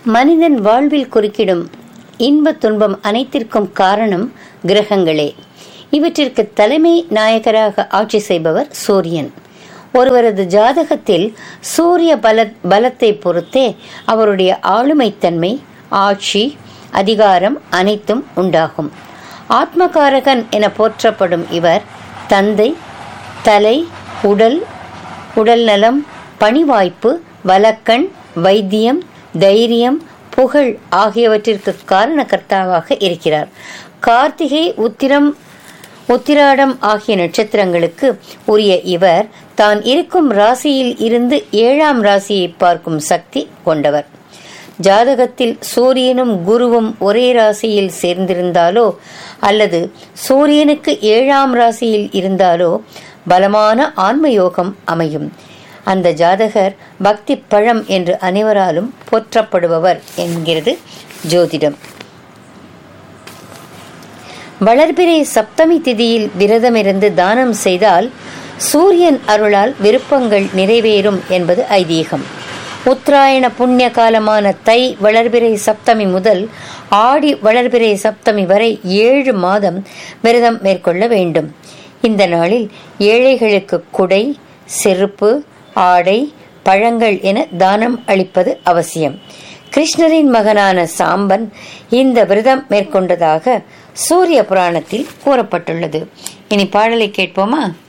மனிதன் வாழ்வில் குறுக்கிடும் இன்ப துன்பம் அனைத்திற்கும் காரணம் கிரகங்களே இவற்றிற்கு தலைமை நாயகராக ஆட்சி செய்பவர் சூரியன் ஒருவரது ஜாதகத்தில் சூரிய பல பலத்தை பொறுத்தே அவருடைய ஆளுமைத்தன்மை ஆட்சி அதிகாரம் அனைத்தும் உண்டாகும் ஆத்மகாரகன் என போற்றப்படும் இவர் தந்தை தலை உடல் உடல் நலம் பணிவாய்ப்பு வலக்கண் வைத்தியம் தைரியம் புகழ் ஆகியவற்றிற்கு காரணகர்த்தாவாக இருக்கிறார் கார்த்திகை உத்திரம் உத்திராடம் ஆகிய நட்சத்திரங்களுக்கு உரிய இவர் தான் இருக்கும் ராசியில் இருந்து ஏழாம் ராசியை பார்க்கும் சக்தி கொண்டவர் ஜாதகத்தில் சூரியனும் குருவும் ஒரே ராசியில் சேர்ந்திருந்தாலோ அல்லது சூரியனுக்கு ஏழாம் ராசியில் இருந்தாலோ பலமான ஆன்மயோகம் அமையும் அந்த ஜாதகர் பக்தி பழம் என்று அனைவராலும் போற்றப்படுபவர் என்கிறது ஜோதிடம் வளர்பிறை சப்தமி திதியில் விரதமிருந்து தானம் செய்தால் சூரியன் அருளால் விருப்பங்கள் நிறைவேறும் என்பது ஐதீகம் உத்தராயண புண்ணிய காலமான தை வளர்பிறை சப்தமி முதல் ஆடி வளர்பிறை சப்தமி வரை ஏழு மாதம் விரதம் மேற்கொள்ள வேண்டும் இந்த நாளில் ஏழைகளுக்கு குடை செருப்பு ஆடை பழங்கள் என தானம் அளிப்பது அவசியம் கிருஷ்ணரின் மகனான சாம்பன் இந்த விரதம் மேற்கொண்டதாக சூரிய புராணத்தில் கூறப்பட்டுள்ளது இனி பாடலை கேட்போமா